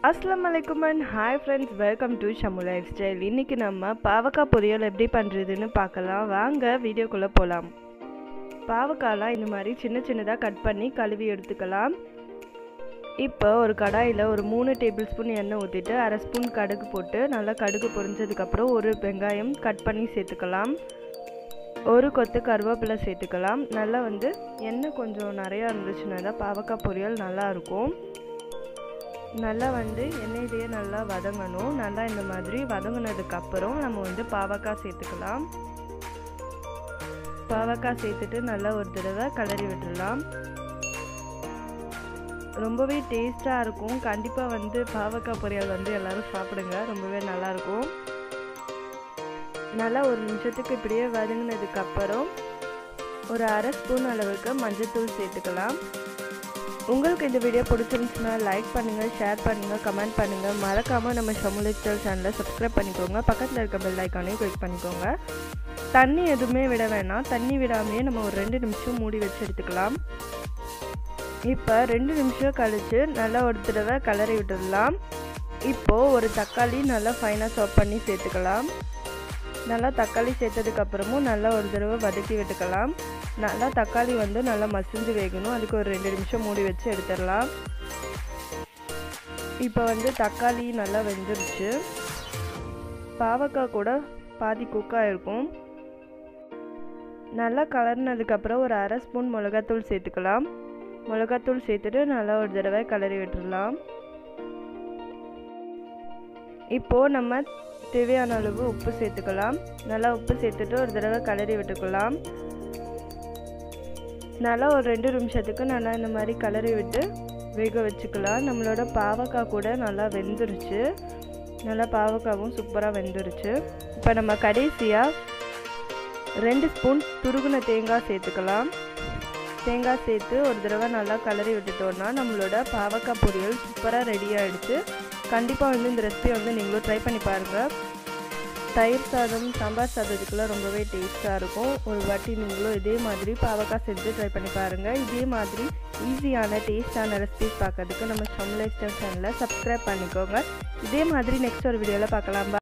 அஸ்லாம் வலைக்கும் and hi friends welcome to Shamu lifestyle இன்றைக்கி நம்ம பாவக்காய் பொரியல் எப்படி பண்ணுறதுன்னு பார்க்கலாம் வாங்க வீடியோக்குள்ளே போகலாம் பாவக்காய்லாம் இந்த மாதிரி சின்ன சின்னதாக கட் பண்ணி கழுவி எடுத்துக்கலாம் இப்போ ஒரு கடாயில் ஒரு மூணு டேபிள் ஸ்பூன் எண்ணெய் ஊற்றிட்டு அரை ஸ்பூன் கடுகு போட்டு நல்லா கடுகு பொரிஞ்சதுக்கப்புறம் ஒரு வெங்காயம் கட் பண்ணி சேர்த்துக்கலாம் ஒரு கொத்து கருவேப்பிலை சேர்த்துக்கலாம் நல்லா வந்து எண்ணெய் கொஞ்சம் நிறையா இருந்துச்சுன்னா தான் பாவக்காய் பொரியல் நல்லா இருக்கும் நல்லா வந்து எண்ணெயிலேயே நல்லா வதங்கணும் நல்லா இந்த மாதிரி வதங்கினதுக்கப்புறம் நம்ம வந்து பாவக்காய் சேர்த்துக்கலாம் பாவக்காய் சேர்த்துட்டு நல்லா ஒரு தடவை கிளறி விட்டுடலாம் ரொம்பவே டேஸ்ட்டாக இருக்கும் கண்டிப்பாக வந்து பாவக்காய் பொரியல் வந்து எல்லோரும் சாப்பிடுங்க ரொம்பவே நல்லாயிருக்கும் நல்லா ஒரு நிமிஷத்துக்கு இப்படியே வதங்கினதுக்கப்புறம் ஒரு அரை ஸ்பூன் அளவுக்கு மஞ்சள்தூள் சேர்த்துக்கலாம் உங்களுக்கு இந்த வீடியோ பிடிச்சிருந்துச்சுன்னா லைக் பண்ணுங்கள் ஷேர் பண்ணுங்கள் கமெண்ட் பண்ணுங்கள் மறக்காமல் நம்ம ஷமுலிஸ்டல் சேனலை சப்ஸ்கிரைப் பண்ணிக்கோங்க பக்கத்தில் இருக்க பெல் ஐக்கானையும் கிளிக் பண்ணிக்கோங்க தண்ணி எதுவுமே விட வேணாம் தண்ணி விடாமையே நம்ம ஒரு ரெண்டு நிமிஷம் மூடி வச்சு எடுத்துக்கலாம் இப்போ ரெண்டு நிமிஷம் கழித்து நல்லா ஒரு தடவை கலரி விட்டுடலாம் இப்போது ஒரு தக்காளி நல்லா ஃபைனாக சாப் பண்ணி சேர்த்துக்கலாம் நல்லா தக்காளி சேர்த்ததுக்கப்புறமும் நல்லா ஒரு தடவை வதக்கி விட்டுக்கலாம் நல்லா தக்காளி வந்து நல்லா மசிஞ்சு வேகணும் அதுக்கு ஒரு ரெண்டு நிமிஷம் மூடி வச்சு எடுத்துடலாம் இப்போ வந்து தக்காளி நல்லா வெந்துருச்சு பாவக்காய் கூட பாதி குக்காக இருக்கும் நல்லா கலர்னதுக்கப்புறம் ஒரு அரை ஸ்பூன் மிளகாத்தூள் சேர்த்துக்கலாம் மிளகாத்தூள் சேர்த்துட்டு நல்லா ஒரு தடவை கிளறி விட்டுடலாம் இப்போது நம்ம தேவையான அளவு உப்பு சேர்த்துக்கலாம் நல்லா உப்பு சேர்த்துட்டு ஒரு தடவை கிளறி விட்டுக்கலாம் நல்லா ஒரு ரெண்டு நிமிஷத்துக்கு நல்லா இந்த மாதிரி கிளறி விட்டு வேக வச்சுக்கலாம் நம்மளோட பாவக்காய் கூட நல்லா வெந்துருச்சு நல்லா பாவக்காவும் சூப்பராக வெந்துருச்சு இப்போ நம்ம கடைசியாக ரெண்டு ஸ்பூன் துருகுன தேங்காய் சேர்த்துக்கலாம் தேங்காய் சேர்த்து ஒரு தடவை நல்லா கிளறி விட்டுட்டோன்னா நம்மளோட பாவக்காய் பொரியல் சூப்பராக ரெடி ஆகிடுச்சு கண்டிப்பாக வந்து இந்த ரெசிபி வந்து நீங்களும் ட்ரை பண்ணி பாருங்கள் தயிர் சாதம் சாம்பார் சாதத்துக்குலாம் ரொம்பவே டேஸ்ட்டாக இருக்கும் ஒரு வாட்டி நீங்களும் இதே மாதிரி பாவக்காய் செஞ்சு ட்ரை பண்ணி பாருங்கள் இதே மாதிரி ஈஸியான டேஸ்டான ரெசிபிஸ் பார்க்கறதுக்கு நம்ம சம்லைஸ்டர் சேனலை சப்ஸ்கிரைப் பண்ணிக்கோங்க இதே மாதிரி நெக்ஸ்ட் ஒரு வீடியோவில் பார்க்கலாம்